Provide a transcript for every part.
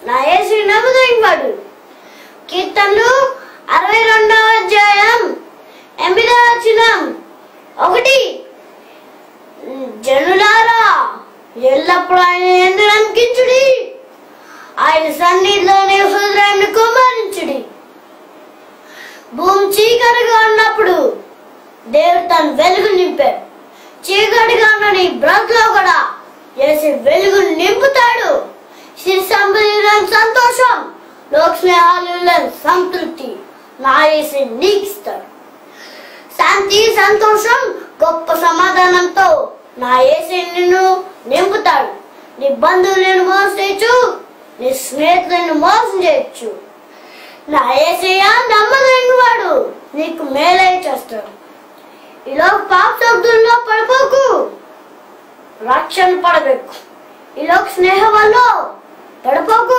నా యేసు నమ్మదగిన వాడు కీర్తనలు అరవై రెండవ అధ్యాయం ఎనిమిదవ వచనం ఒకటి జనులారా ఎల్లప్పుడూ ఆయన ఎందుకు నమ్మకించుడి ఆయన సన్నిధిలోనే హృదయాన్ని కుమారించుడి భూమి చీకటిగా ఉన్నప్పుడు దేవుడు తన వెలుగు నింపాడు చీకటిగా ఉన్న నీ బ్రతులో కూడా చేసి వెలుగు నింపుతాడు శ్రీ సంబంధించిన సంతోషం లోక స్నేహాలు సంతృప్తి నా వేసి నీకు ఇస్తాడు శాంతి సంతోషం గొప్ప సమాధానంతో నా ఏసే నిన్ను నింపుతాడు నీ బంధువులను మోసం చేయొచ్చు నీ స్నేహితులను మోసం చేయొచ్చు నా ఏసయ్య నమ్మదగిన వాడు నీకు మేలై చేస్తాడు ఇలా పాప శబ్దంలో పడిపోకు రక్షణ పడಬೇಕು ఇలా స్నేహం వల్ల పడిపోకు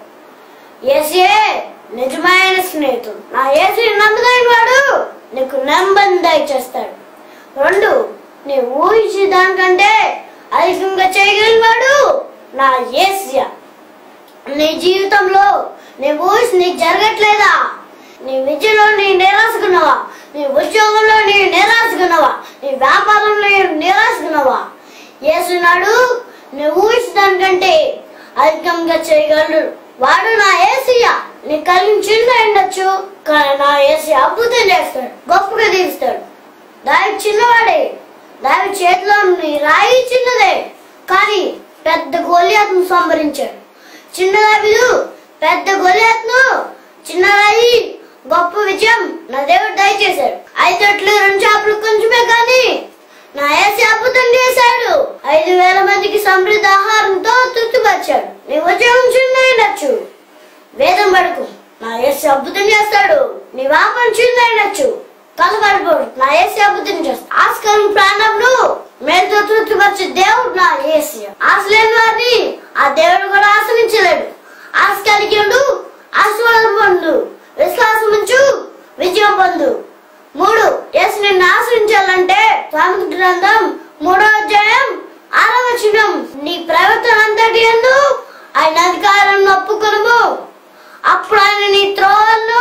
ఏసే నిజమైన స్నేహితుడు నా ఏసీ నమ్మదగిన వాడు నీకు నెంబర్ దయచేస్తాడు రెండు నీ ఊహించే దానికంటే అధికంగా చేయగలిగిన వాడు నా ఏసియా నీ జీవితంలో నీ ఊహించి నీకు జరగట్లేదా నీ విద్యలో నీ నిరాశకున్నావా నీ ఉద్యోగంలో నీ నిరాశకున్నావా నీ వ్యాపారంలో నీ నిరాశకున్నావా ఏసునాడు నీ ఊహించిన దానికంటే అధికంగా చేయగలడు వాడు నా ఏసియా నీ కలిగిన చిన్న ఉండొచ్చు కానీ నా ఏసి అద్భుతం చేస్తాడు గొప్పగా తీస్తాడు దావి చిన్నవాడే దావి చేతిలో నీ రాయి చిన్నదే కానీ పెద్ద గోలియాత్ను సంహరించాడు చిన్న దావిదు పెద్ద గోలియాత్ను చిన్న రాయి గొప్ప విజయం నా దేవుడు దయచేశాడు ఐదు అట్లు రెండు చేపలు కొంచెమే కానీ నా ఏసి అద్భుతం చేశాడు ఐదు వేల మందికి సమృద్ధ ఆహారంతో తృప్తిపరిచాడు నీ ఉద్యోగం చిన్న ఉండొచ్చు వేదం పడుకు నా ఏసి అద్భుతం చేస్తాడు నీ వాపం చిన్న ఉండొచ్చు కలబడిపోడు నా ఏసి అద్భుతం చేస్తాడు ఆస్కారం ప్రాణంలో మేలుతో తృప్తిపరిచే దేవుడు నా ఏసి ఆశ లేని వారిని ఆ దేవుడు కూడా ఆశ్రయించలేడు ఆశ కలిగి ఉండు ఆశీర్వాదం పొందు విశ్వాసం ఉంచు విజయం పొందు మూడు యేసు నిన్ను ఆశ్రయించాలంటే సామెత గ్రంథం మూడో అధ్యాయం ఆరవ వచనం నీ ప్రవర్తన అంతటి ఎందు ఆయన అధికారం ఒప్పుకొనుము అప్పుడు ఆయన నీ త్రోవలను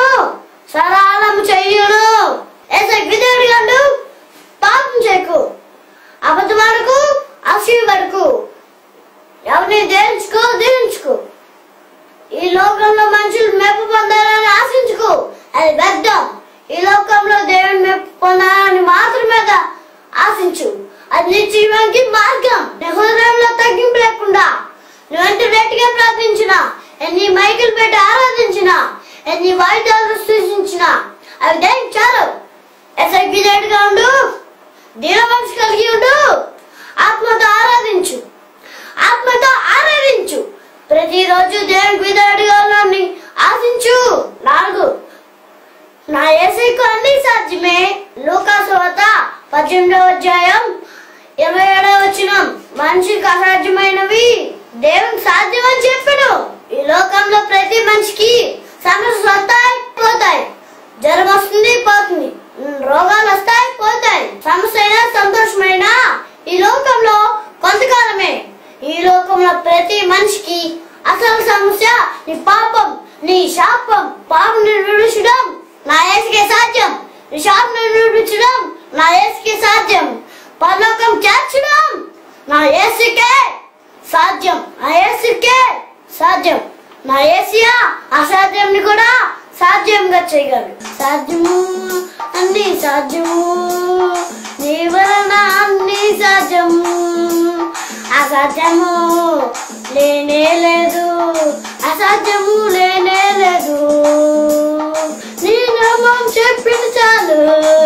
సరళం చెయ్యును ఏసై విధేయుడు గండు పాపం చేయకు అబద్ధమాడకు అసూయపడకు ఎవరిని దేవించుకో దీవించుకో ఈ లోకంలో మనుషులు మెప్పు పొందాలని ఆశించుకో అది వ్యర్థం ఈ లోకంలో దేవుని మెప్పు పొందాలని మాత్రమే గా ఆశించు అది నీ జీవానికి మార్గం నీ హృదయంలో తగ్గింపు లేకుండా నువ్వెంత రేటుగా ప్రార్థించినా ఎన్ని మైకులు పెట్టి ఆరాధించినా ఎన్ని వాయిదాలు సృష్టించినా అవి దేనికి చాలు ఎసగ్గిలేటుగా ఉండు దీన మనసు కలిగి ఉండు ఆత్మతో ఆరాధించు ఆత్మతో ఆరాధించు ప్రతిరోజు దేవునికి విధాడుగా ఉన్నాన్ని ఆశించు నాలుగు నా ఏసైకు అన్ని సాధ్యమే లూకాసువత పద్దెనిమిదవ అధ్యాయం ఇరవై ఏడవ వచ్చిన మనిషికి అసాధ్యమైనవి దేవునికి సాధ్యమని చెప్పాడు ఈ లోకంలో ప్రతి మనిషికి సమస్యలు వస్తాయి పోతాయి జ్వరం వస్తుంది పోతుంది ఉమ్, రోగాలు వస్తాయి పోతాయి సమస్య అయినా సంతోషమైనా ఈ లోకంలో కొంతకాలమే ఈ లోకంలో ప్రతి మనిషికి అసలు సమస్య నీ పాపం నీ శాపం పాపం విడిచడం నా ఏసుకే సాధ్యం నీ శాపం విడిచడం నా ఏసుకే సాధ్యం పరలోకం చేర్చడం నా ఏసుకే సాధ్యం నా ఏసుకే సాధ్యం నా ఏసియా అసాధ్యంని కూడా సాధ్యంగా చేయగలడు సాధ్యము అన్ని సాధ్యము నీ వలన అన్ని సాధ్యము అసాధ్యము లేనే లేదు అసాధ్యము లేనే లేదు నీ నామం చెప్పిన చాలు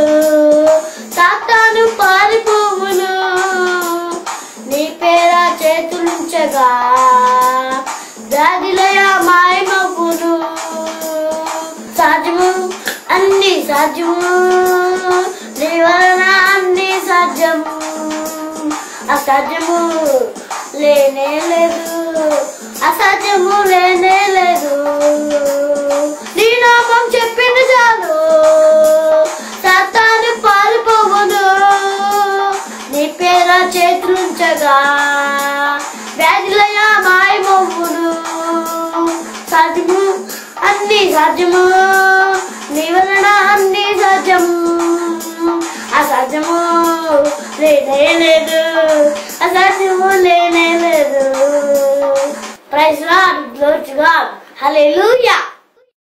సాతాను పారిపోవును నీ పేర చేతులుంచగా దాదిలయ మాయమగును సాధ్యము అన్ని సాధ్యము నీ వలన అన్ని సాధ్యము అసాధ్యము లేనే లేదు అసాధ్యము లేనే లేదు నీ నామం చెప్పింది చాలు సత్తాను పారిపోవును నీ పేర చేతులుంచగా వ్యాధులయ మాయమవును సాధ్యము నీ వలన అన్ని సాధ్యం అసాధ్యము లేనే లేదు అసాధ్యము లేనే లేదు praise lord glory to God hallelujah